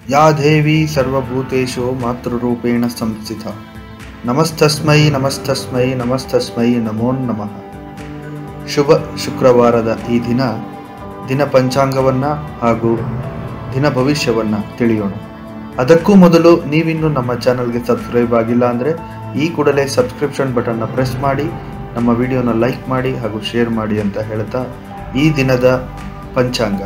ಯಾ ದೇವಿ ಸರ್ವಭೂತೇಶು ಮಾತೃರೂಪೇಣ ಸಂಸ್ಥಿತ ನಮಸ್ತಸ್ಮೈ ನಮಸ್ತಸ್ಮೈ ನಮಸ್ತಸ್ಮೈ ನಮೋ ನಮಃ ಶುಭ ಶುಕ್ರವಾರದ ಈ ದಿನ ದಿನ ಪಂಚಾಂಗವನ್ನು ಹಾಗೂ ದಿನ ಭವಿಷ್ಯವನ್ನು ತಿಳಿಯೋಣ ಅದಕ್ಕೂ ಮೊದಲು ನೀವಿನ್ನೂ ನಮ್ಮ ಚಾನಲ್ಗೆ ಸಬ್ಸ್ಕ್ರೈಬ್ ಆಗಿಲ್ಲ ಅಂದರೆ ಈ ಕೂಡಲೇ ಸಬ್ಸ್ಕ್ರಿಪ್ಷನ್ ಬಟನ್ನ ಪ್ರೆಸ್ ಮಾಡಿ ನಮ್ಮ ವಿಡಿಯೋನ ಲೈಕ್ ಮಾಡಿ ಹಾಗೂ ಶೇರ್ ಮಾಡಿ ಅಂತ ಹೇಳ್ತಾ ಈ ದಿನದ ಪಂಚಾಂಗ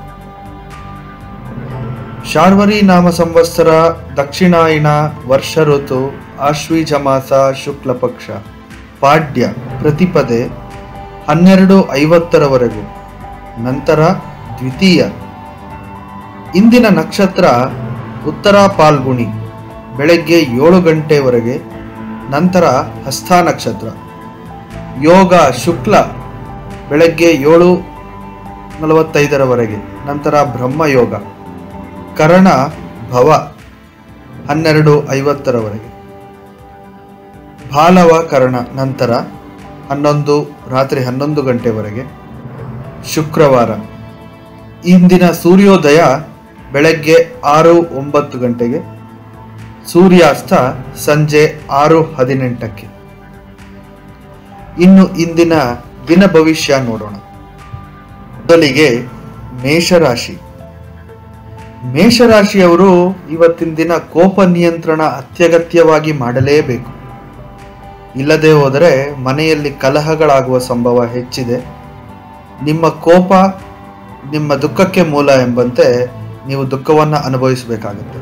ಶಾರ್ವರಿ ನಾಮ ಸಂವತ್ಸರ ದಕ್ಷಿಣಾಯಣ ವರ್ಷ ಋತು ಆಶ್ವೀಜ ಮಾಸ ಶುಕ್ಲ ಪಕ್ಷ ಪಾಡ್ಯ ಪ್ರತಿಪದೆ ಹನ್ನೆರಡು ಐವತ್ತರವರೆಗೂ ನಂತರ ದ್ವಿತೀಯ ಇಂದಿನ ನಕ್ಷತ್ರ ಉತ್ತರ ಪಾಲ್ಗುಣಿ ಬೆಳಗ್ಗೆ ಏಳು ಗಂಟೆವರೆಗೆ ನಂತರ ಹಸ್ತ ನಕ್ಷತ್ರ ಯೋಗ ಶುಕ್ಲ ಬೆಳಗ್ಗೆ ಏಳು ನಲವತ್ತೈದರವರೆಗೆ ನಂತರ ಬ್ರಹ್ಮಯೋಗ ಕರಣ ಭವ ಹನ್ನೆರಡು ಐವತ್ತರವರೆಗೆ ಬಾಲವ ಕರ್ಣ ನಂತರ ಹನ್ನೊಂದು ರಾತ್ರಿ ಹನ್ನೊಂದು ಗಂಟೆವರೆಗೆ ಶುಕ್ರವಾರ ಇಂದಿನ ಸೂರ್ಯೋದಯ ಬೆಳಗ್ಗೆ ಆರು ಒಂಬತ್ತು ಗಂಟೆಗೆ ಸೂರ್ಯಾಸ್ತ ಸಂಜೆ ಆರು ಹದಿನೆಂಟಕ್ಕೆ ಇನ್ನು ಇಂದಿನ ದಿನ ಭವಿಷ್ಯ ನೋಡೋಣ ಮೊದಲಿಗೆ ಮೇಷರಾಶಿ ಮೇಷರಾಶಿಯವರು ಇವತ್ತಿನ ದಿನ ಕೋಪ ನಿಯಂತ್ರಣ ಅತ್ಯಗತ್ಯವಾಗಿ ಮಾಡಲೇಬೇಕು ಇಲ್ಲದೆ ಹೋದರೆ ಮನೆಯಲ್ಲಿ ಕಲಹಗಳಾಗುವ ಸಂಭವ ಹೆಚ್ಚಿದೆ ನಿಮ್ಮ ಕೋಪ ನಿಮ್ಮ ದುಃಖಕ್ಕೆ ಮೂಲ ಎಂಬಂತೆ ನೀವು ದುಃಖವನ್ನು ಅನುಭವಿಸಬೇಕಾಗುತ್ತೆ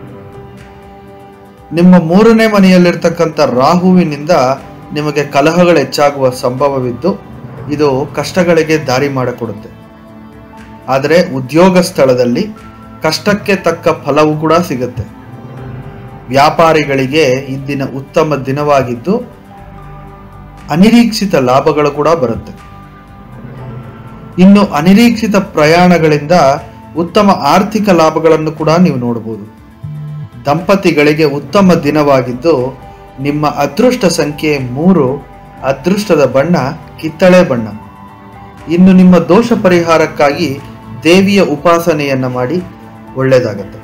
ನಿಮ್ಮ ಮೂರನೇ ಮನೆಯಲ್ಲಿರ್ತಕ್ಕಂಥ ರಾಹುವಿನಿಂದ ನಿಮಗೆ ಕಲಹಗಳು ಹೆಚ್ಚಾಗುವ ಸಂಭವವಿದ್ದು ಇದು ಕಷ್ಟಗಳಿಗೆ ದಾರಿ ಮಾಡಿಕೊಡುತ್ತೆ ಆದರೆ ಉದ್ಯೋಗ ಸ್ಥಳದಲ್ಲಿ ಕಷ್ಟಕ್ಕೆ ತಕ್ಕ ಫಲವು ಕೂಡ ಸಿಗುತ್ತೆ ವ್ಯಾಪಾರಿಗಳಿಗೆ ಇಂದಿನ ಉತ್ತಮ ದಿನವಾಗಿದ್ದು ಅನಿರೀಕ್ಷಿತ ಲಾಭಗಳು ಕೂಡ ಬರುತ್ತೆ ಇನ್ನು ಅನಿರೀಕ್ಷಿತ ಪ್ರಯಾಣಗಳಿಂದ ಉತ್ತಮ ಆರ್ಥಿಕ ಲಾಭಗಳನ್ನು ಕೂಡ ನೀವು ನೋಡಬಹುದು ದಂಪತಿಗಳಿಗೆ ಉತ್ತಮ ದಿನವಾಗಿದ್ದು ನಿಮ್ಮ ಅದೃಷ್ಟ ಸಂಖ್ಯೆ ಮೂರು ಅದೃಷ್ಟದ ಬಣ್ಣ ಕಿತ್ತಳೆ ಬಣ್ಣ ಇನ್ನು ನಿಮ್ಮ ದೋಷ ಪರಿಹಾರಕ್ಕಾಗಿ ದೇವಿಯ ಉಪಾಸನೆಯನ್ನ ಮಾಡಿ ಒಳ್ಳೆಯದಾಗತ್ತೆ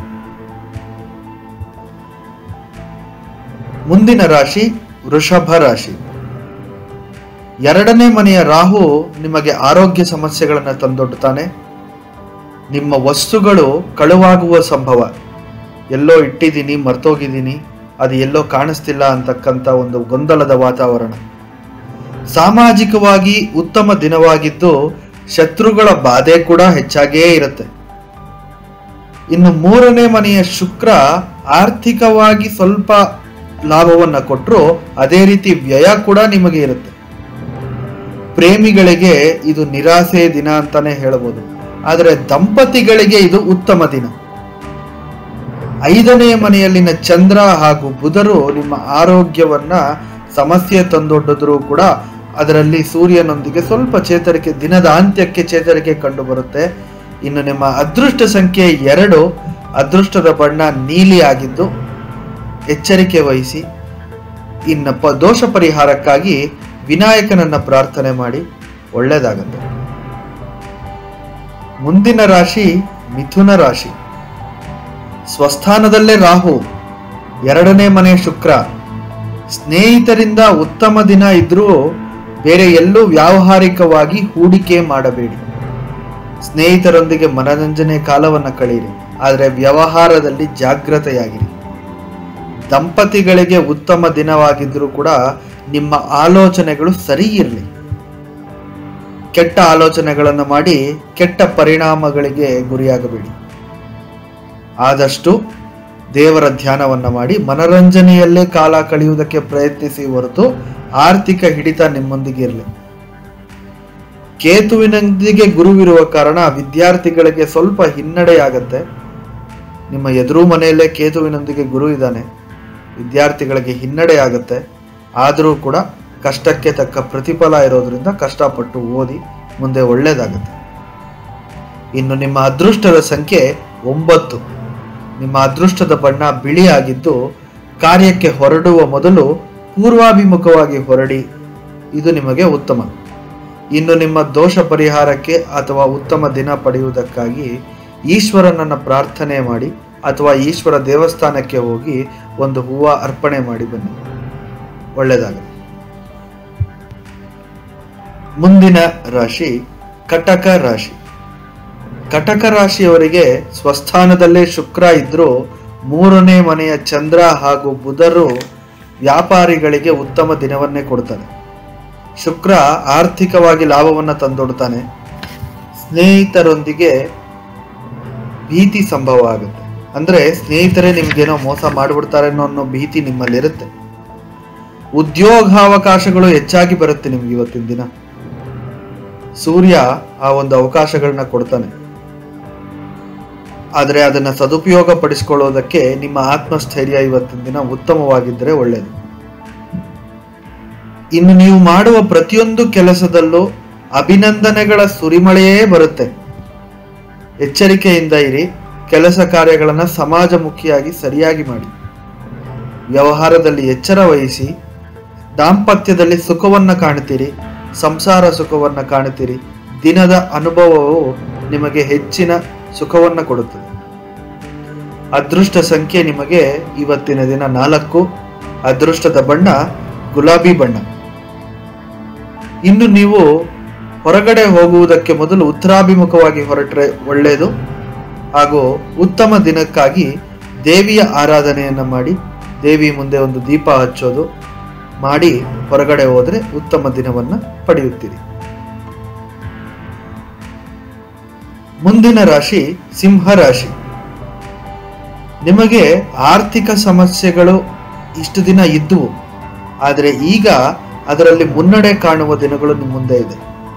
ಮುಂದಿನ ರಾಶಿ ವೃಷಭ ರಾಶಿ ಎರಡನೇ ಮನೆಯ ರಾಹು ನಿಮಗೆ ಆರೋಗ್ಯ ಸಮಸ್ಯೆಗಳನ್ನು ತಂದೊಡ್ಡುತ್ತಾನೆ ನಿಮ್ಮ ವಸ್ತುಗಳು ಕಳುವಾಗುವ ಸಂಭವ ಎಲ್ಲೋ ಇಟ್ಟಿದ್ದೀನಿ ಮರ್ತೋಗಿದ್ದೀನಿ ಅದು ಎಲ್ಲೋ ಕಾಣಿಸ್ತಿಲ್ಲ ಅಂತಕ್ಕಂಥ ಒಂದು ಗೊಂದಲದ ವಾತಾವರಣ ಸಾಮಾಜಿಕವಾಗಿ ಉತ್ತಮ ದಿನವಾಗಿದ್ದು ಶತ್ರುಗಳ ಬಾಧೆ ಕೂಡ ಹೆಚ್ಚಾಗೇ ಇರುತ್ತೆ ಇನ್ನು ಮೂರನೇ ಮನೆಯ ಶುಕ್ರ ಆರ್ಥಿಕವಾಗಿ ಸ್ವಲ್ಪ ಲಾಭವನ್ನ ಕೊಟ್ಟರು ಅದೇ ರೀತಿ ವ್ಯಯ ಕೂಡ ನಿಮಗೆ ಇರುತ್ತೆ ಪ್ರೇಮಿಗಳಿಗೆ ಇದು ನಿರಾಸೆ ದಿನ ಅಂತಾನೆ ಹೇಳಬಹುದು ಆದರೆ ದಂಪತಿಗಳಿಗೆ ಇದು ಉತ್ತಮ ದಿನ ಐದನೇ ಮನೆಯಲ್ಲಿನ ಚಂದ್ರ ಹಾಗೂ ಬುಧರು ನಿಮ್ಮ ಆರೋಗ್ಯವನ್ನ ಸಮಸ್ಯೆ ತಂದೊಡ್ಡಿದ್ರು ಕೂಡ ಅದರಲ್ಲಿ ಸೂರ್ಯನೊಂದಿಗೆ ಸ್ವಲ್ಪ ಚೇತರಿಕೆ ದಿನದ ಅಂತ್ಯಕ್ಕೆ ಚೇತರಿಕೆ ಕಂಡು ಬರುತ್ತೆ ಇನ್ನು ನಿಮ್ಮ ಅದೃಷ್ಟ ಸಂಖ್ಯೆ ಎರಡು ಅದೃಷ್ಟದ ಬಣ್ಣ ನೀಲಿ ಆಗಿದ್ದು ಎಚ್ಚರಿಕೆ ವಹಿಸಿ ಇನ್ನು ಪ ದೋಷ ಪರಿಹಾರಕ್ಕಾಗಿ ವಿನಾಯಕನನ್ನ ಪ್ರಾರ್ಥನೆ ಮಾಡಿ ಒಳ್ಳೆಯದಾಗುತ್ತೆ ಮುಂದಿನ ರಾಶಿ ಮಿಥುನ ರಾಶಿ ಸ್ವಸ್ಥಾನದಲ್ಲೇ ರಾಹು ಎರಡನೇ ಮನೆ ಶುಕ್ರ ಸ್ನೇಹಿತರಿಂದ ಉತ್ತಮ ದಿನ ಇದ್ರೂ ಬೇರೆ ಎಲ್ಲೂ ವ್ಯಾವಹಾರಿಕವಾಗಿ ಹೂಡಿಕೆ ಮಾಡಬೇಡಿ ಸ್ನೇಹಿತರೊಂದಿಗೆ ಮನರಂಜನೆ ಕಾಲವನ್ನು ಕಳೆಯಿರಿ ಆದರೆ ವ್ಯವಹಾರದಲ್ಲಿ ಜಾಗ್ರತೆಯಾಗಿರಿ ದಂಪತಿಗಳಿಗೆ ಉತ್ತಮ ದಿನವಾಗಿದ್ರೂ ಕೂಡ ನಿಮ್ಮ ಆಲೋಚನೆಗಳು ಸರಿ ಇರಲಿ ಕೆಟ್ಟ ಆಲೋಚನೆಗಳನ್ನು ಮಾಡಿ ಕೆಟ್ಟ ಪರಿಣಾಮಗಳಿಗೆ ಗುರಿಯಾಗಬೇಡಿ ಆದಷ್ಟು ದೇವರ ಧ್ಯಾನವನ್ನ ಮಾಡಿ ಮನರಂಜನೆಯಲ್ಲೇ ಕಾಲ ಕಳೆಯುವುದಕ್ಕೆ ಪ್ರಯತ್ನಿಸಿ ಹೊರತು ಆರ್ಥಿಕ ಹಿಡಿತ ನಿಮ್ಮೊಂದಿಗೆ ಇರಲಿ ಕೇತುವಿನೊಂದಿಗೆ ಗುರುವಿರುವ ಕಾರಣ ವಿದ್ಯಾರ್ಥಿಗಳಿಗೆ ಸ್ವಲ್ಪ ಹಿನ್ನಡೆಯಾಗತ್ತೆ ನಿಮ್ಮ ಎದುರು ಮನೆಯಲ್ಲೇ ಕೇತುವಿನೊಂದಿಗೆ ಗುರು ಇದ್ದಾನೆ ವಿದ್ಯಾರ್ಥಿಗಳಿಗೆ ಹಿನ್ನಡೆ ಆಗುತ್ತೆ ಆದರೂ ಕೂಡ ಕಷ್ಟಕ್ಕೆ ತಕ್ಕ ಪ್ರತಿಫಲ ಇರೋದ್ರಿಂದ ಕಷ್ಟಪಟ್ಟು ಓದಿ ಮುಂದೆ ಒಳ್ಳೆಯದಾಗುತ್ತೆ ಇನ್ನು ನಿಮ್ಮ ಅದೃಷ್ಟದ ಸಂಖ್ಯೆ ಒಂಬತ್ತು ನಿಮ್ಮ ಅದೃಷ್ಟದ ಬಣ್ಣ ಬಿಳಿಯಾಗಿದ್ದು ಕಾರ್ಯಕ್ಕೆ ಹೊರಡುವ ಮೊದಲು ಪೂರ್ವಾಭಿಮುಖವಾಗಿ ಹೊರಡಿ ಇದು ನಿಮಗೆ ಉತ್ತಮ ಇನ್ನು ನಿಮ್ಮ ದೋಷ ಪರಿಹಾರಕ್ಕೆ ಅಥವಾ ಉತ್ತಮ ದಿನ ಪಡೆಯುವುದಕ್ಕಾಗಿ ಈಶ್ವರನನ್ನ ಪ್ರಾರ್ಥನೆ ಮಾಡಿ ಅಥವಾ ಈಶ್ವರ ದೇವಸ್ಥಾನಕ್ಕೆ ಹೋಗಿ ಒಂದು ಹೂವ ಅರ್ಪಣೆ ಮಾಡಿ ಬನ್ನಿ ಒಳ್ಳೆಯದಾಗುತ್ತೆ ಮುಂದಿನ ರಾಶಿ ಕಟಕ ರಾಶಿ ಕಟಕ ರಾಶಿಯವರಿಗೆ ಸ್ವಸ್ಥಾನದಲ್ಲೇ ಶುಕ್ರ ಇದ್ರೂ ಮೂರನೇ ಮನೆಯ ಚಂದ್ರ ಹಾಗೂ ಬುಧರು ವ್ಯಾಪಾರಿಗಳಿಗೆ ಉತ್ತಮ ದಿನವನ್ನೇ ಕೊಡ್ತಾರೆ ಶುಕ್ರ ಆರ್ಥಿಕವಾಗಿ ಲಾಭವನ್ನು ತಂದೊಡ್ತಾನೆ ಸ್ನೇಹಿತರೊಂದಿಗೆ ಭೀತಿ ಸಂಭವ ಆಗುತ್ತೆ ಅಂದ್ರೆ ಸ್ನೇಹಿತರೇ ನಿಮ್ಗೇನೋ ಮೋಸ ಮಾಡಿಬಿಡ್ತಾರೆ ಅನ್ನೋ ಭೀತಿ ನಿಮ್ಮಲ್ಲಿರುತ್ತೆ ಉದ್ಯೋಗಾವಕಾಶಗಳು ಹೆಚ್ಚಾಗಿ ಬರುತ್ತೆ ನಿಮ್ಗೆ ಇವತ್ತಿನ ದಿನ ಸೂರ್ಯ ಆ ಒಂದು ಅವಕಾಶಗಳನ್ನ ಕೊಡ್ತಾನೆ ಆದರೆ ಅದನ್ನ ಸದುಪಯೋಗ ಪಡಿಸ್ಕೊಳ್ಳೋದಕ್ಕೆ ನಿಮ್ಮ ಆತ್ಮಸ್ಥೈರ್ಯ ಇವತ್ತಿನ ದಿನ ಉತ್ತಮವಾಗಿದ್ದರೆ ಒಳ್ಳೆಯದು ಇನ್ನು ನೀವು ಮಾಡುವ ಪ್ರತಿಯೊಂದು ಕೆಲಸದಲ್ಲೂ ಅಭಿನಂದನೆಗಳ ಸುರಿಮಳೆಯೇ ಬರುತ್ತೆ ಎಚ್ಚರಿಕೆಯಿಂದ ಇರಿ ಕೆಲಸ ಕಾರ್ಯಗಳನ್ನು ಸಮಾಜಮುಖಿಯಾಗಿ ಸರಿಯಾಗಿ ಮಾಡಿ ವ್ಯವಹಾರದಲ್ಲಿ ಎಚ್ಚರ ವಹಿಸಿ ದಾಂಪತ್ಯದಲ್ಲಿ ಸುಖವನ್ನ ಕಾಣ್ತೀರಿ ಸಂಸಾರ ಸುಖವನ್ನ ಕಾಣ್ತೀರಿ ದಿನದ ಅನುಭವವು ನಿಮಗೆ ಹೆಚ್ಚಿನ ಸುಖವನ್ನ ಕೊಡುತ್ತದೆ ಅದೃಷ್ಟ ಸಂಖ್ಯೆ ನಿಮಗೆ ಇವತ್ತಿನ ದಿನ ನಾಲ್ಕು ಅದೃಷ್ಟದ ಬಣ್ಣ ಗುಲಾಬಿ ಬಣ್ಣ ಇನ್ನು ನೀವು ಹೊರಗಡೆ ಹೋಗುವುದಕ್ಕೆ ಮೊದಲು ಉತ್ತರಾಭಿಮುಖವಾಗಿ ಹೊರಟ್ರೆ ಒಳ್ಳೆಯದು ಹಾಗೂ ಉತ್ತಮ ದಿನಕ್ಕಾಗಿ ದೇವಿಯ ಆರಾಧನೆಯನ್ನ ಮಾಡಿ ದೇವಿ ಮುಂದೆ ಒಂದು ದೀಪ ಹಚ್ಚೋದು ಮಾಡಿ ಹೊರಗಡೆ ಹೋದ್ರೆ ಉತ್ತಮ ದಿನವನ್ನ ಪಡೆಯುತ್ತೀರಿ ಮುಂದಿನ ರಾಶಿ ಸಿಂಹ ರಾಶಿ ನಿಮಗೆ ಆರ್ಥಿಕ ಸಮಸ್ಯೆಗಳು ಇಷ್ಟು ದಿನ ಇದ್ದುವು ಆದರೆ ಈಗ ಅದರಲ್ಲಿ ಮುನ್ನಡೆ ಕಾಣುವ ದಿನಗಳು ನಿಮ್ಮ ಮುಂದೆ ಇದೆ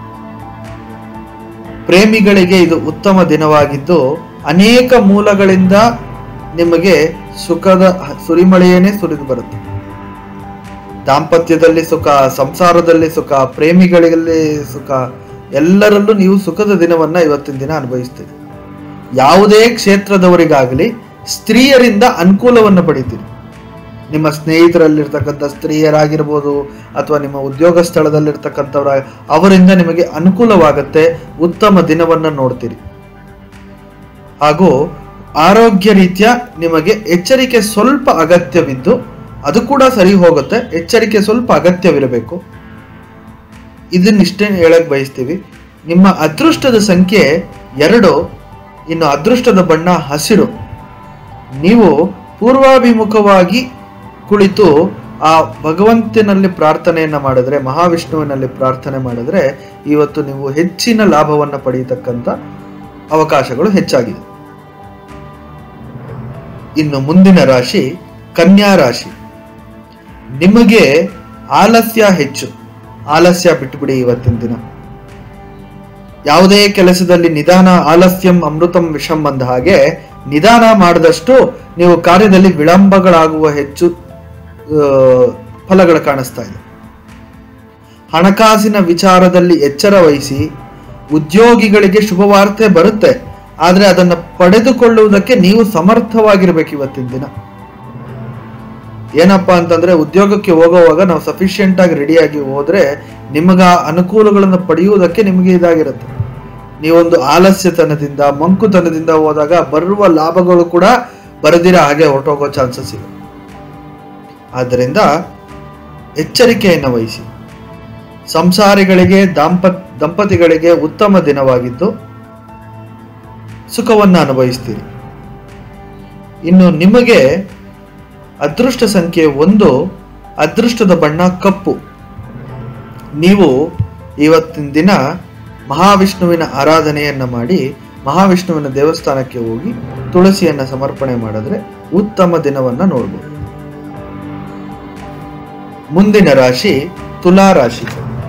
ಪ್ರೇಮಿಗಳಿಗೆ ಇದು ಉತ್ತಮ ದಿನವಾಗಿದ್ದು ಅನೇಕ ಮೂಲಗಳಿಂದ ನಿಮಗೆ ಸುಖದ ಸುರಿಮಳೆಯೇನೆ ಸುರಿದು ಬರುತ್ತೆ ದಾಂಪತ್ಯದಲ್ಲಿ ಸುಖ ಸಂಸಾರದಲ್ಲಿ ಸುಖ ಪ್ರೇಮಿಗಳಲ್ಲಿ ಸುಖ ಎಲ್ಲರಲ್ಲೂ ನೀವು ಸುಖದ ದಿನವನ್ನ ಇವತ್ತಿನ ದಿನ ಅನುಭವಿಸ್ತೀರಿ ಯಾವುದೇ ಕ್ಷೇತ್ರದವರಿಗಾಗಲಿ ಸ್ತ್ರೀಯರಿಂದ ಅನುಕೂಲವನ್ನು ಪಡಿತೀರಿ ನಿಮ್ಮ ಸ್ನೇಹಿತರಲ್ಲಿರ್ತಕ್ಕಂಥ ಸ್ತ್ರೀಯರಾಗಿರ್ಬೋದು ಅಥವಾ ನಿಮ್ಮ ಉದ್ಯೋಗ ಸ್ಥಳದಲ್ಲಿರ್ತಕ್ಕಂಥವ್ರ ಅವರಿಂದ ನಿಮಗೆ ಅನುಕೂಲವಾಗತ್ತೆ ಉತ್ತಮ ದಿನವನ್ನ ನೋಡ್ತೀರಿ ಹಾಗೂ ಆರೋಗ್ಯ ರೀತ್ಯ ನಿಮಗೆ ಎಚ್ಚರಿಕೆ ಸ್ವಲ್ಪ ಅಗತ್ಯವಿದ್ದು ಅದು ಕೂಡ ಸರಿ ಹೋಗುತ್ತೆ ಎಚ್ಚರಿಕೆ ಸ್ವಲ್ಪ ಅಗತ್ಯವಿರಬೇಕು ಇದನ್ನಿಷ್ಟೇ ಹೇಳಕ್ ಬಯಸ್ತೀವಿ ನಿಮ್ಮ ಅದೃಷ್ಟದ ಸಂಖ್ಯೆ ಎರಡು ಇನ್ನು ಅದೃಷ್ಟದ ಬಣ್ಣ ಹಸಿರು ನೀವು ಪೂರ್ವಾಭಿಮುಖವಾಗಿ ಕುಳಿತು ಆ ಭಗವಂತನಲ್ಲಿ ಪ್ರಾರ್ಥನೆಯನ್ನ ಮಾಡಿದ್ರೆ ಮಹಾವಿಷ್ಣುವಿನಲ್ಲಿ ಪ್ರಾರ್ಥನೆ ಮಾಡಿದ್ರೆ ಇವತ್ತು ನೀವು ಹೆಚ್ಚಿನ ಲಾಭವನ್ನು ಪಡೆಯತಕ್ಕಂಥ ಅವಕಾಶಗಳು ಹೆಚ್ಚಾಗಿದೆ ಇನ್ನು ಮುಂದಿನ ರಾಶಿ ಕನ್ಯಾ ರಾಶಿ ನಿಮಗೆ ಆಲಸ್ಯ ಹೆಚ್ಚು ಆಲಸ್ಯ ಬಿಟ್ಟುಬಿಡಿ ಇವತ್ತಿನ ದಿನ ಯಾವುದೇ ಕೆಲಸದಲ್ಲಿ ನಿಧಾನ ಆಲಸ್ಯಂ ಅಮೃತಂ ವಿಷಂ ಅಂದ ಹಾಗೆ ನಿಧಾನ ಮಾಡಿದಷ್ಟು ನೀವು ಕಾರ್ಯದಲ್ಲಿ ವಿಳಂಬಗಳಾಗುವ ಹೆಚ್ಚು ಆ, ಫಲಗಳು ಕಾಣಿಸ್ತಾ ಇದೆ ಹಣಕಾಸಿನ ವಿಚಾರದಲ್ಲಿ ಎಚ್ಚರ ವಹಿಸಿ ಉದ್ಯೋಗಿಗಳಿಗೆ ಶುಭವಾರ್ತೆ ಬರುತ್ತೆ ಆದ್ರೆ ಅದನ್ನು ಪಡೆದುಕೊಳ್ಳುವುದಕ್ಕೆ ನೀವು ಸಮರ್ಥವಾಗಿರ್ಬೇಕು ಇವತ್ತಿನ ದಿನ ಏನಪ್ಪಾ ಅಂತಂದ್ರೆ ಉದ್ಯೋಗಕ್ಕೆ ಹೋಗುವಾಗ ನಾವು ಸಫಿಶಿಯೆಂಟ್ ಆಗಿ ರೆಡಿಯಾಗಿ ಹೋದ್ರೆ ನಿಮಗ ಆ ಅನುಕೂಲಗಳನ್ನು ಪಡೆಯುವುದಕ್ಕೆ ನಿಮಗೆ ಇದಾಗಿರುತ್ತೆ ನೀವೊಂದು ಆಲಸ್ಯತನದಿಂದ ಮಂಕುತನದಿಂದ ಹೋದಾಗ ಬರುವ ಲಾಭಗಳು ಕೂಡ ಬರದಿರ ಹಾಗೆ ಹೊರಟೋಗೋ ಚಾನ್ಸಸ್ ಇದೆ ಆದ್ದರಿಂದ ಎಚ್ಚರಿಕೆಯನ್ನು ವಹಿಸಿ ಸಂಸಾರಿಗಳಿಗೆ ದಾಂಪತ್ ದಂಪತಿಗಳಿಗೆ ಉತ್ತಮ ದಿನವಾಗಿದ್ದು ಸುಖವನ್ನು ಅನುಭವಿಸ್ತೀರಿ ಇನ್ನು ನಿಮಗೆ ಅದೃಷ್ಟ ಸಂಖ್ಯೆ ಒಂದು ಅದೃಷ್ಟದ ಬಣ್ಣ ಕಪ್ಪು ನೀವು ಇವತ್ತಿನ ದಿನ ಮಹಾವಿಷ್ಣುವಿನ ಆರಾಧನೆಯನ್ನ ಮಾಡಿ ಮಹಾವಿಷ್ಣುವಿನ ದೇವಸ್ಥಾನಕ್ಕೆ ಹೋಗಿ ತುಳಸಿಯನ್ನ ಸಮರ್ಪಣೆ ಮಾಡಿದ್ರೆ ಉತ್ತಮ ದಿನವನ್ನ ನೋಡ್ಬೋದು ಮುಂದಿನ ರಾಶಿ ತುಲಾ ರಾಶಿ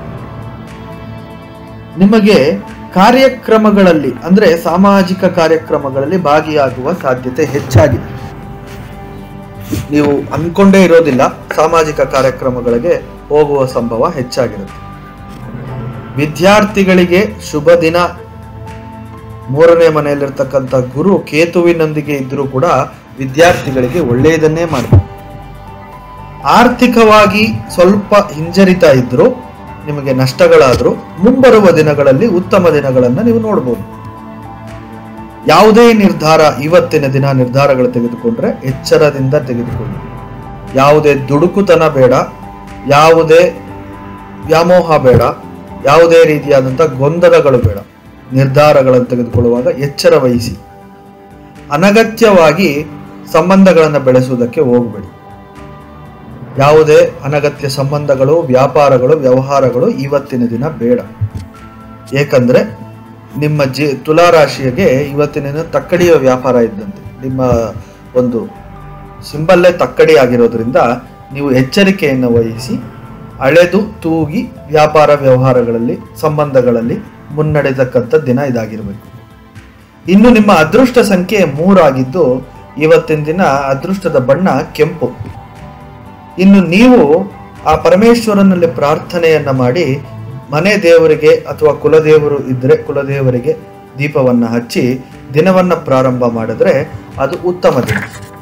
ನಿಮಗೆ ಕಾರ್ಯಕ್ರಮಗಳಲ್ಲಿ ಅಂದ್ರೆ ಸಾಮಾಜಿಕ ಕಾರ್ಯಕ್ರಮಗಳಲ್ಲಿ ಭಾಗಿಯಾಗುವ ಸಾಧ್ಯತೆ ಹೆಚ್ಚಾಗಿದೆ ನೀವು ಅನ್ಕೊಂಡೇ ಇರೋದಿಲ್ಲ ಸಾಮಾಜಿಕ ಕಾರ್ಯಕ್ರಮಗಳಿಗೆ ಹೋಗುವ ಸಂಭವ ಹೆಚ್ಚಾಗಿರುತ್ತೆ ವಿದ್ಯಾರ್ಥಿಗಳಿಗೆ ಶುಭ ದಿನ ಮೂರನೇ ಮನೆಯಲ್ಲಿರ್ತಕ್ಕಂಥ ಗುರು ಕೇತುವಿನೊಂದಿಗೆ ಇದ್ರೂ ಕೂಡ ವಿದ್ಯಾರ್ಥಿಗಳಿಗೆ ಒಳ್ಳೆಯದನ್ನೇ ಮಾಡ್ತಾರೆ ಆರ್ಥಿಕವಾಗಿ ಸ್ವಲ್ಪ ಹಿಂಜರಿತ ಇದ್ರು ನಿಮಗೆ ನಷ್ಟಗಳಾದರೂ ಮುಂಬರುವ ದಿನಗಳಲ್ಲಿ ಉತ್ತಮ ದಿನಗಳನ್ನು ನೀವು ನೋಡ್ಬೋದು ಯಾವುದೇ ನಿರ್ಧಾರ ಇವತ್ತಿನ ದಿನ ನಿರ್ಧಾರಗಳು ತೆಗೆದುಕೊಂಡ್ರೆ ಎಚ್ಚರದಿಂದ ತೆಗೆದುಕೊಳ್ಳಿ ಯಾವುದೇ ದುಡುಕುತನ ಬೇಡ ಯಾವುದೇ ವ್ಯಾಮೋಹ ಬೇಡ ಯಾವುದೇ ರೀತಿಯಾದಂಥ ಗೊಂದಲಗಳು ಬೇಡ ನಿರ್ಧಾರಗಳನ್ನು ತೆಗೆದುಕೊಳ್ಳುವಾಗ ಎಚ್ಚರ ವಹಿಸಿ ಅನಗತ್ಯವಾಗಿ ಸಂಬಂಧಗಳನ್ನು ಬೆಳೆಸುವುದಕ್ಕೆ ಹೋಗಬೇಡಿ ಯಾವುದೇ ಅನಗತ್ಯ ಸಂಬಂಧಗಳು ವ್ಯಾಪಾರಗಳು ವ್ಯವಹಾರಗಳು ಇವತ್ತಿನ ದಿನ ಬೇಡ ಏಕೆಂದರೆ ನಿಮ್ಮ ಜಿ ತುಲಾರಾಶಿಗೆ ಇವತ್ತಿನ ದಿನ ತಕ್ಕಡಿಯ ವ್ಯಾಪಾರ ಇದ್ದಂತೆ ನಿಮ್ಮ ಒಂದು ಸಿಂಬಲ್ಲೇ ತಕ್ಕಡಿ ಆಗಿರೋದ್ರಿಂದ ನೀವು ಎಚ್ಚರಿಕೆಯನ್ನು ವಹಿಸಿ ಅಳೆದು ತೂಗಿ ವ್ಯಾಪಾರ ವ್ಯವಹಾರಗಳಲ್ಲಿ ಸಂಬಂಧಗಳಲ್ಲಿ ಮುನ್ನಡೆತಕ್ಕಂಥ ದಿನ ಇದಾಗಿರಬೇಕು ಇನ್ನು ನಿಮ್ಮ ಅದೃಷ್ಟ ಸಂಖ್ಯೆ ಮೂರಾಗಿದ್ದು ಇವತ್ತಿನ ದಿನ ಅದೃಷ್ಟದ ಬಣ್ಣ ಕೆಂಪು ಇನ್ನು ನೀವು ಆ ಪರಮೇಶ್ವರನಲ್ಲಿ ಪ್ರಾರ್ಥನೆಯನ್ನ ಮಾಡಿ ಮನೆ ದೇವರಿಗೆ ಅಥವಾ ಕುಲದೇವರು ಇದ್ರೆ ಕುಲದೇವರಿಗೆ ದೀಪವನ್ನ ಹಚ್ಚಿ ದಿನವನ್ನ ಪ್ರಾರಂಭ ಮಾಡಿದ್ರೆ ಅದು ಉತ್ತಮ ದಿನ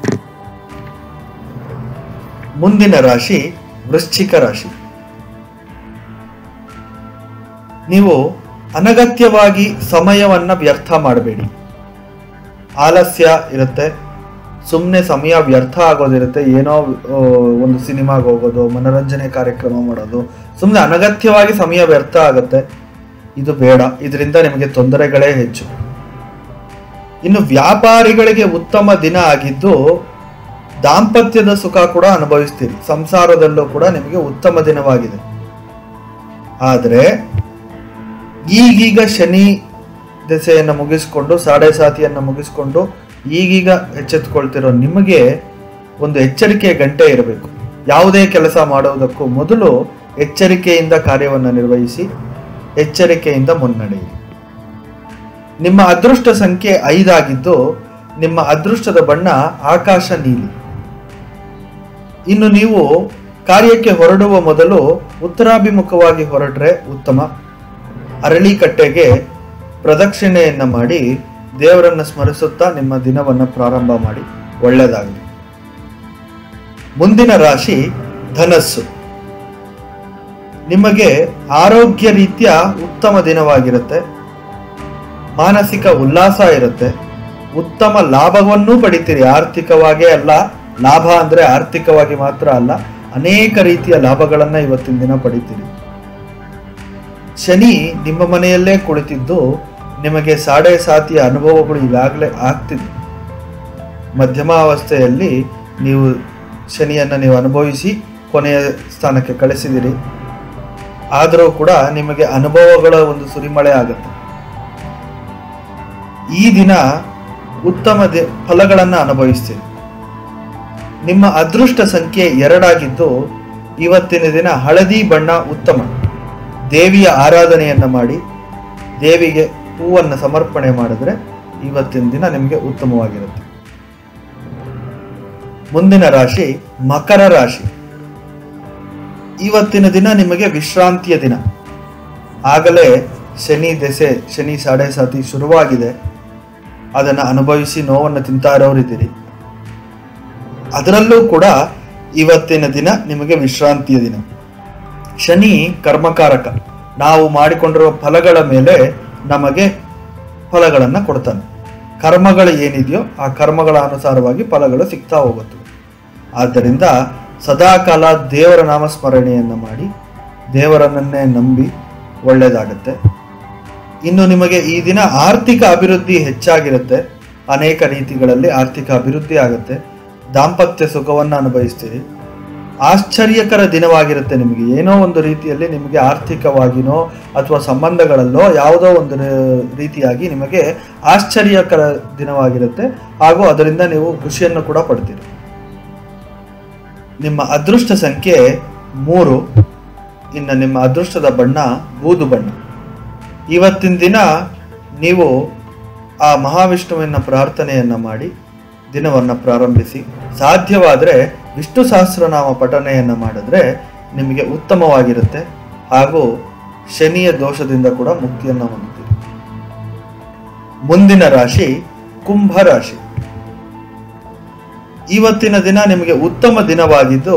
ಮುಂದಿನ ರಾಶಿ ವೃಶ್ಚಿಕ ರಾಶಿ ನೀವು ಅನಗತ್ಯವಾಗಿ ಸಮಯವನ್ನ ವ್ಯರ್ಥ ಮಾಡಬೇಡಿ ಆಲಸ್ಯ ಇರುತ್ತೆ ಸುಮ್ಮನೆ ಸಮಯ ವ್ಯರ್ಥ ಆಗೋದಿರುತ್ತೆ ಏನೋ ಆ, ಒಂದು ಸಿನಿಮಾಗೆ ಹೋಗೋದು ಮನೋರಂಜನೆ ಕಾರ್ಯಕ್ರಮ ಮಾಡೋದು ಸುಮ್ಮನೆ ಅನಗತ್ಯವಾಗಿ ಸಮಯ ವ್ಯರ್ಥ ಆಗುತ್ತೆ ಇದು ಬೇಡ ಇದರಿಂದ ನಿಮಗೆ ತೊಂದರೆಗಳೇ ಹೆಚ್ಚು ಇನ್ನು ವ್ಯಾಪಾರಿಗಳಿಗೆ ಉತ್ತಮ ದಿನ ಆಗಿದ್ದು ದಾಂಪತ್ಯದ ಸುಖ ಕೂಡ ಅನುಭವಿಸ್ತೀರಿ ಸಂಸಾರದಲ್ಲೂ ಕೂಡ ನಿಮಗೆ ಉತ್ತಮ ದಿನವಾಗಿದೆ ಆದರೆ ಈಗೀಗ ಶನಿ ದೆಸೆಯನ್ನು ಮುಗಿಸ್ಕೊಂಡು ಸಾಡೆ ಸಾತಿಯನ್ನು ಮುಗಿಸ್ಕೊಂಡು ಈಗೀಗ ಎಚ್ಚೆತ್ತುಕೊಳ್ತಿರೋ ನಿಮಗೆ ಒಂದು ಎಚ್ಚರಿಕೆಯ ಗಂಟೆ ಇರಬೇಕು ಯಾವುದೇ ಕೆಲಸ ಮಾಡುವುದಕ್ಕೂ ಮೊದಲು ಎಚ್ಚರಿಕೆಯಿಂದ ಕಾರ್ಯವನ್ನು ನಿರ್ವಹಿಸಿ ಎಚ್ಚರಿಕೆಯಿಂದ ಮುನ್ನಡೆಯಿರಿ ನಿಮ್ಮ ಅದೃಷ್ಟ ಸಂಖ್ಯೆ ಐದಾಗಿದ್ದು ನಿಮ್ಮ ಅದೃಷ್ಟದ ಬಣ್ಣ ಆಕಾಶ ನೀಲಿ ಇನ್ನು ನೀವು ಕಾರ್ಯಕ್ಕೆ ಹೊರಡುವ ಮೊದಲು ಉತ್ತರಾಭಿಮುಖವಾಗಿ ಹೊರಟ್ರೆ ಉತ್ತಮ ಅರಳಿಕಟ್ಟೆಗೆ ಪ್ರದಕ್ಷಿಣೆಯನ್ನ ಮಾಡಿ ದೇವರನ್ನ ಸ್ಮರಿಸುತ್ತಾ ನಿಮ್ಮ ದಿನವನ್ನು ಪ್ರಾರಂಭ ಮಾಡಿ ಒಳ್ಳೆಯದಾಗಲಿ ಮುಂದಿನ ರಾಶಿ ಧನಸ್ಸು ನಿಮಗೆ ಆರೋಗ್ಯ ರೀತಿಯ ಉತ್ತಮ ದಿನವಾಗಿರುತ್ತೆ ಮಾನಸಿಕ ಉಲ್ಲಾಸ ಇರುತ್ತೆ ಉತ್ತಮ ಲಾಭವನ್ನೂ ಪಡಿತೀರಿ ಆರ್ಥಿಕವಾಗೇ ಅಲ್ಲ ಲಾಭ ಅಂದ್ರೆ ಆರ್ಥಿಕವಾಗಿ ಮಾತ್ರ ಅಲ್ಲ ಅನೇಕ ರೀತಿಯ ಲಾಭಗಳನ್ನ ಇವತ್ತಿನ ದಿನ ಪಡಿತೀರಿ ಶನಿ ನಿಮ್ಮ ಮನೆಯಲ್ಲೇ ಕುಳಿತಿದ್ದು ನಿಮಗೆ ಸಾಡೆ ಸಾತಿಯ ಅನುಭವಗಳು ಈಗಾಗಲೇ ಆಗ್ತಿದೆ ಮಧ್ಯಮಾವಸ್ಥೆಯಲ್ಲಿ ನೀವು ಶನಿಯನ್ನು ನೀವು ಅನುಭವಿಸಿ ಕೊನೆಯ ಸ್ಥಾನಕ್ಕೆ ಕಳಿಸಿದಿರಿ ಆದರೂ ಕೂಡ ನಿಮಗೆ ಅನುಭವಗಳ ಒಂದು ಸುರಿಮಳೆ ಆಗುತ್ತೆ ಈ ದಿನ ಉತ್ತಮ ದಿ- ಫಲಗಳನ್ನು ಅನುಭವಿಸ್ತೀರಿ ನಿಮ್ಮ ಅದೃಷ್ಟ ಸಂಖ್ಯೆ ಎರಡಾಗಿದ್ದು ಇವತ್ತಿನ ದಿನ ಹಳದಿ ಬಣ್ಣ ಉತ್ತಮ ದೇವಿಯ ಆರಾಧನೆಯನ್ನ ಮಾಡಿ ದೇವಿಗೆ ಹೂವನ್ನು ಸಮರ್ಪಣೆ ಮಾಡಿದ್ರೆ ಇವತ್ತಿನ ದಿನ ನಿಮಗೆ ಉತ್ತಮವಾಗಿರುತ್ತೆ ಮುಂದಿನ ರಾಶಿ ಮಕರ ರಾಶಿ ಇವತ್ತಿನ ದಿನ ನಿಮಗೆ ವಿಶ್ರಾಂತಿಯ ದಿನ ಆಗಲೇ ಶನಿ ದೆಸೆ ಶನಿ ಸಾಡೆ ಸಾತಿ ಶುರುವಾಗಿದೆ ಅದನ್ನು ಅನುಭವಿಸಿ ನೋವನ್ನು ತಿಂತಾ ಇರೋರಿದ್ದೀರಿ ಅದರಲ್ಲೂ ಕೂಡ ಇವತ್ತಿನ ದಿನ ನಿಮಗೆ ವಿಶ್ರಾಂತಿಯ ದಿನ ಶನಿ ಕರ್ಮಕಾರಕ ನಾವು ಮಾಡಿಕೊಂಡಿರುವ ಫಲಗಳ ಮೇಲೆ ನಮಗೆ ಫಲಗಳನ್ನು ಕೊಡ್ತಾನೆ ಕರ್ಮಗಳು ಏನಿದೆಯೋ ಆ ಕರ್ಮಗಳ ಅನುಸಾರವಾಗಿ ಫಲಗಳು ಸಿಗ್ತಾ ಹೋಗುತ್ತವೆ ಆದ್ದರಿಂದ ಸದಾಕಾಲ ದೇವರ ನಾಮಸ್ಮರಣೆಯನ್ನು ಮಾಡಿ ದೇವರನ್ನೇ ನಂಬಿ ಒಳ್ಳೆಯದಾಗತ್ತೆ ಇನ್ನು ನಿಮಗೆ ಈ ದಿನ ಆರ್ಥಿಕ ಅಭಿವೃದ್ಧಿ ಹೆಚ್ಚಾಗಿರುತ್ತೆ ಅನೇಕ ರೀತಿಗಳಲ್ಲಿ ಆರ್ಥಿಕ ಅಭಿವೃದ್ಧಿ ಆಗುತ್ತೆ ದಾಂಪತ್ಯ ಸುಖವನ್ನು ಅನುಭವಿಸ್ತೀರಿ ಆಶ್ಚರ್ಯಕರ ದಿನವಾಗಿರುತ್ತೆ ನಿಮಗೆ ಏನೋ ಒಂದು ರೀತಿಯಲ್ಲಿ ನಿಮಗೆ ಆರ್ಥಿಕವಾಗಿನೋ ಅಥವಾ ಸಂಬಂಧಗಳಲ್ಲೋ ಯಾವುದೋ ಒಂದು ರೀ- ರೀತಿಯಾಗಿ ನಿಮಗೆ ಆಶ್ಚರ್ಯಕರ ದಿನವಾಗಿರುತ್ತೆ ಹಾಗೂ ಅದರಿಂದ ನೀವು ಖುಷಿಯನ್ನು ಕೂಡ ಪಡ್ತೀರಿ ನಿಮ್ಮ ಅದೃಷ್ಟ ಸಂಖ್ಯೆ ಮೂರು ಇನ್ನು ನಿಮ್ಮ ಅದೃಷ್ಟದ ಬಣ್ಣ ಬೂದು ಬಣ್ಣ ಇವತ್ತಿನ ದಿನ ನೀವು ಆ ಮಹಾವಿಷ್ಣುವಿನ ಪ್ರಾರ್ಥನೆಯನ್ನ ಮಾಡಿ ದಿನವನ್ನು ಪ್ರಾರಂಭಿಸಿ ಸಾಧ್ಯವಾದರೆ ವಿಷ್ಣು ಸಹಸ್ರನಾಮ ಪಠನೆಯನ್ನು ಮಾಡಿದ್ರೆ ನಿಮಗೆ ಉತ್ತಮವಾಗಿರುತ್ತೆ ಹಾಗೂ ಶನಿಯ ದೋಷದಿಂದ ಕೂಡ ಮುಕ್ತಿಯನ್ನು ಹೊಂದುತ್ತೀರಿ ಮುಂದಿನ ರಾಶಿ ಕುಂಭ ರಾಶಿ ಇವತ್ತಿನ ದಿನ ನಿಮಗೆ ಉತ್ತಮ ದಿನವಾಗಿದ್ದು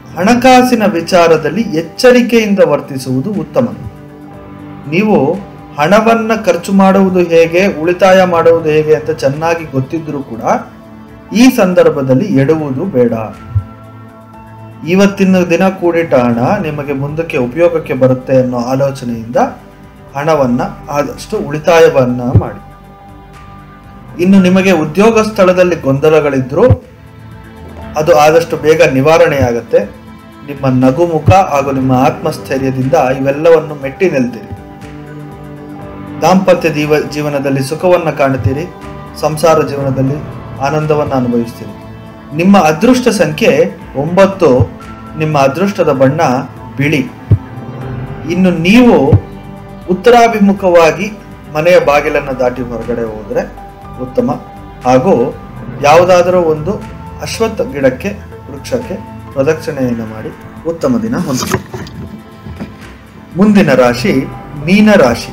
ಹಣಕಾಸಿನ ವಿಚಾರದಲ್ಲಿ ಎಚ್ಚರಿಕೆಯಿಂದ ವರ್ತಿಸುವುದು ಉತ್ತಮ ನೀವು ಹಣವನ್ನ ಖರ್ಚು ಮಾಡುವುದು ಹೇಗೆ ಉಳಿತಾಯ ಮಾಡುವುದು ಹೇಗೆ ಅಂತ ಚೆನ್ನಾಗಿ ಗೊತ್ತಿದ್ರೂ ಕೂಡ ಈ ಸಂದರ್ಭದಲ್ಲಿ ಎಡುವುದು ಬೇಡ ಇವತ್ತಿನ ದಿನ ಕೂಡಿಟ್ಟ ಹಣ ನಿಮಗೆ ಮುಂದಕ್ಕೆ ಉಪಯೋಗಕ್ಕೆ ಬರುತ್ತೆ ಅನ್ನೋ ಆಲೋಚನೆಯಿಂದ ಹಣವನ್ನ ಆದಷ್ಟು ಉಳಿತಾಯವನ್ನ ಮಾಡಿ ಇನ್ನು ನಿಮಗೆ ಉದ್ಯೋಗ ಸ್ಥಳದಲ್ಲಿ ಗೊಂದಲಗಳಿದ್ರು ಅದು ಆದಷ್ಟು ಬೇಗ ನಿವಾರಣೆಯಾಗತ್ತೆ ನಿಮ್ಮ ನಗುಮುಖ ಹಾಗೂ ನಿಮ್ಮ ಆತ್ಮಸ್ಥೈರ್ಯದಿಂದ ಇವೆಲ್ಲವನ್ನು ಮೆಟ್ಟಿ ನಿಲ್ತೀರಿ ದಾಂಪತ್ಯ ಜೀವ ಜೀವನದಲ್ಲಿ ಸುಖವನ್ನ ಕಾಣುತ್ತೀರಿ ಸಂಸಾರ ಜೀವನದಲ್ಲಿ ಆನಂದವನ್ನು ಅನುಭವಿಸ್ತೀರಿ ನಿಮ್ಮ ಅದೃಷ್ಟ ಸಂಖ್ಯೆ ಒಂಬತ್ತು ನಿಮ್ಮ ಅದೃಷ್ಟದ ಬಣ್ಣ ಬಿಳಿ ಇನ್ನು ನೀವು ಉತ್ತರಾಭಿಮುಖವಾಗಿ ಮನೆಯ ಬಾಗಿಲನ್ನು ದಾಟಿ ಹೊರಗಡೆ ಹೋದರೆ ಉತ್ತಮ ಹಾಗೂ ಯಾವುದಾದರೂ ಒಂದು ಅಶ್ವತ್ಥ ಗಿಡಕ್ಕೆ ವೃಕ್ಷಕ್ಕೆ ಪ್ರದಕ್ಷಿಣೆಯನ್ನು ಮಾಡಿ ಉತ್ತಮ ದಿನ ಹೊಂದಿದೆ ಮುಂದಿನ ರಾಶಿ ಮೀನ ರಾಶಿ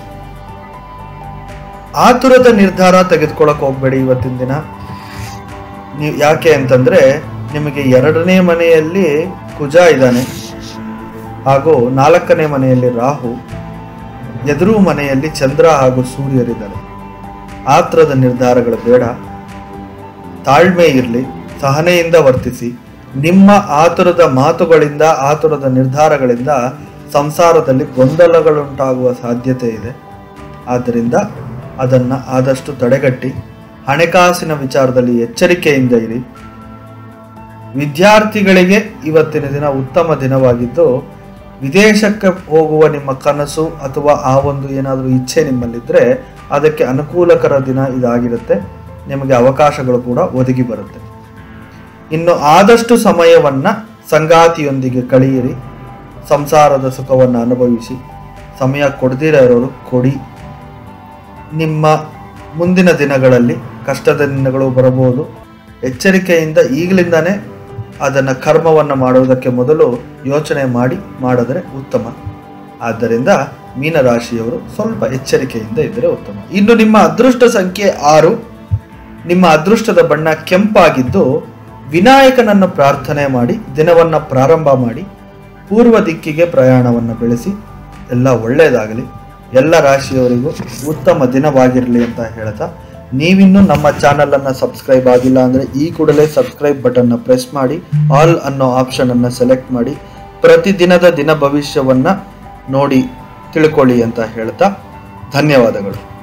ಆತುರದ ನಿರ್ಧಾರ ತೆಗೆದುಕೊಳ್ಳಕ್ ಹೋಗ್ಬೇಡಿ ಇವತ್ತಿನ ದಿನ ನೀವು ಯಾಕೆ ಅಂತಂದ್ರೆ ನಿಮಗೆ ಎರಡನೇ ಮನೆಯಲ್ಲಿ ಕುಜ ಇದ್ದಾನೆ ಹಾಗೂ ನಾಲ್ಕನೇ ಮನೆಯಲ್ಲಿ ರಾಹು ಎದುರು ಮನೆಯಲ್ಲಿ ಚಂದ್ರ ಹಾಗೂ ಸೂರ್ಯರಿದ್ದಾರೆ ಆತ್ರದ ನಿರ್ಧಾರಗಳು ಬೇಡ ತಾಳ್ಮೆ ಇರಲಿ ಸಹನೆಯಿಂದ ವರ್ತಿಸಿ ನಿಮ್ಮ ಆತುರದ ಮಾತುಗಳಿಂದ ಆತುರದ ನಿರ್ಧಾರಗಳಿಂದ ಸಂಸಾರದಲ್ಲಿ ಗೊಂದಲಗಳುಂಟಾಗುವ ಸಾಧ್ಯತೆ ಇದೆ ಆದ್ದರಿಂದ ಅದನ್ನು ಆದಷ್ಟು ತಡೆಗಟ್ಟಿ ಹಣಕಾಸಿನ ವಿಚಾರದಲ್ಲಿ ಎಚ್ಚರಿಕೆಯಿಂದ ಇರಿ ವಿದ್ಯಾರ್ಥಿಗಳಿಗೆ ಇವತ್ತಿನ ದಿನ ಉತ್ತಮ ದಿನವಾಗಿದ್ದು ವಿದೇಶಕ್ಕೆ ಹೋಗುವ ನಿಮ್ಮ ಕನಸು ಅಥವಾ ಆ ಒಂದು ಏನಾದರೂ ಇಚ್ಛೆ ನಿಮ್ಮಲ್ಲಿದ್ದರೆ ಅದಕ್ಕೆ ಅನುಕೂಲಕರ ದಿನ ಇದಾಗಿರುತ್ತೆ ನಿಮಗೆ ಅವಕಾಶಗಳು ಕೂಡ ಒದಗಿ ಬರುತ್ತೆ ಇನ್ನು ಆದಷ್ಟು ಸಮಯವನ್ನ ಸಂಗಾತಿಯೊಂದಿಗೆ ಕಳೆಯಿರಿ ಸಂಸಾರದ ಸುಖವನ್ನು ಅನುಭವಿಸಿ ಸಮಯ ಕೊಡದಿರ ಇರೋರು ಕೊಡಿ ನಿಮ್ಮ ಮುಂದಿನ ದಿನಗಳಲ್ಲಿ ಕಷ್ಟದ ದಿನಗಳು ಬರಬಹುದು ಎಚ್ಚರಿಕೆಯಿಂದ ಈಗಲಿಂದಾನೇ ಅದನ್ನು ಕರ್ಮವನ್ನು ಮಾಡುವುದಕ್ಕೆ ಮೊದಲು ಯೋಚನೆ ಮಾಡಿ ಮಾಡಿದ್ರೆ ಉತ್ತಮ ಆದ್ದರಿಂದ ಮೀನರಾಶಿಯವರು ಸ್ವಲ್ಪ ಎಚ್ಚರಿಕೆಯಿಂದ ಇದ್ದರೆ ಉತ್ತಮ ಇನ್ನು ನಿಮ್ಮ ಅದೃಷ್ಟ ಸಂಖ್ಯೆ ಆರು ನಿಮ್ಮ ಅದೃಷ್ಟದ ಬಣ್ಣ ಕೆಂಪಾಗಿದ್ದು ವಿನಾಯಕನನ್ನು ಪ್ರಾರ್ಥನೆ ಮಾಡಿ ದಿನವನ್ನು ಪ್ರಾರಂಭ ಮಾಡಿ ಪೂರ್ವ ದಿಕ್ಕಿಗೆ ಪ್ರಯಾಣವನ್ನು ಬೆಳೆಸಿ ಎಲ್ಲ ಒಳ್ಳೆಯದಾಗಲಿ ಎಲ್ಲ ರಾಶಿಯವರಿಗೂ ಉತ್ತಮ ದಿನವಾಗಿರಲಿ ಅಂತ ಹೇಳ್ತಾ ನೀವಿನ್ನೂ ನಮ್ಮ ಚಾನಲನ್ನು ಸಬ್ಸ್ಕ್ರೈಬ್ ಆಗಿಲ್ಲ ಅಂದರೆ ಈ ಕೂಡಲೇ ಸಬ್ಸ್ಕ್ರೈಬ್ ಬಟನ್ನ ಪ್ರೆಸ್ ಮಾಡಿ ಆಲ್ ಅನ್ನೋ ಆಪ್ಷನನ್ನು ಸೆಲೆಕ್ಟ್ ಮಾಡಿ ಪ್ರತಿದಿನದ ದಿನ ಭವಿಷ್ಯವನ್ನು ನೋಡಿ ತಿಳ್ಕೊಳ್ಳಿ ಅಂತ ಹೇಳ್ತಾ ಧನ್ಯವಾದಗಳು